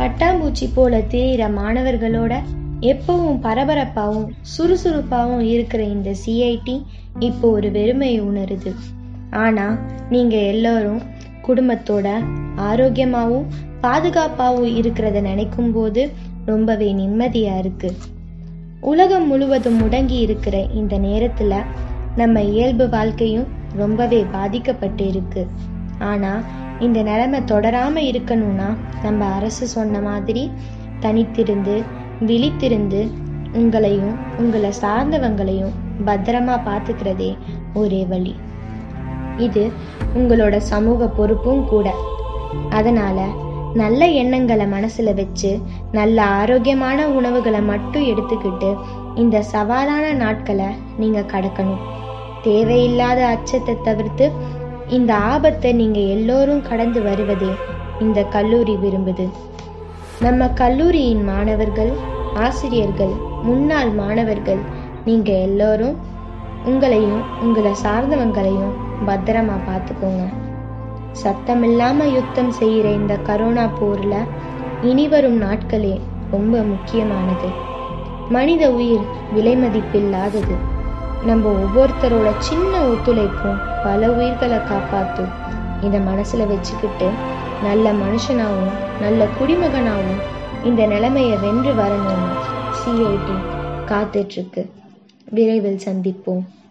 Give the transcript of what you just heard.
பட்டாம்பூச்சி போல திரியிற மாணவர்களோட எப்பவும் பரபரப்பாகவும் சுறுசுறுப்பாகவும் இருக்கிற இந்த சிஐடி இப்போ ஒரு வெறுமையை உணருது ஆனா நீங்க எல்லாரும் குடும்பத்தோட ஆரோக்கியமாகவும் பாதுகாப்பாகவும் இருக்கிறத நினைக்கும் போது ரொம்பவே நிம்மதியா இருக்கு உலகம் முழுவதும் முடங்கி இருக்கிற இந்த நேரத்துல நம்ம இயல்பு வாழ்க்கையும் ரொம்பவே பாதிக்கப்பட்டு இருக்கு ஆனா இந்த நிலைமை தொடராம இருக்கணும்னா நம்ம அரசு சொன்ன மாதிரி தனித்திருந்து விழித்திருந்து உங்களையும் உங்களை சார்ந்தவங்களையும் பத்திரமா பார்த்துக்கிறதே ஒரே வழி இது உங்களோட சமூக பொறுப்பும் கூட அதனால நல்ல எண்ணங்களை மனசுல வச்சு நல்ல ஆரோக்கியமான உணவுகளை மட்டும் எடுத்துக்கிட்டு இந்த சவாலான நாட்களை நீங்க கடக்கணும் தேவையில்லாத அச்சத்தை தவிர்த்து இந்த ஆபத்தை நீங்க எல்லோரும் கடந்து வருவதே இந்த கல்லூரி விரும்புது நம்ம கல்லூரியின் மாணவர்கள் ஆசிரியர்கள் முன்னாள் மாணவர்கள் நீங்க எல்லோரும் உங்களையும் உங்களை சார்ந்தவங்களையும் பத்திரமா பார்த்துக்கோங்க சத்தமில்லாம யுத்தம் செய்யற இந்த கரோனா போர்ல இனி வரும் நாட்களே ரொம்ப முக்கியமானது மனித உயிர் விலை மதிப்பில்லாதது நம்ம ஒவ்வொருத்தரோட சின்ன ஒத்துழைப்பும் பல உயிர்களை காப்பாத்தும் இதை மனசுல வச்சுக்கிட்டு நல்ல மனுஷனாவும் நல்ல குடிமகனாவும் இந்த நிலைமையை வென்று வரணும்னு சிஐடி காத்துட்டு இருக்கு விரைவில் சந்திப்போம்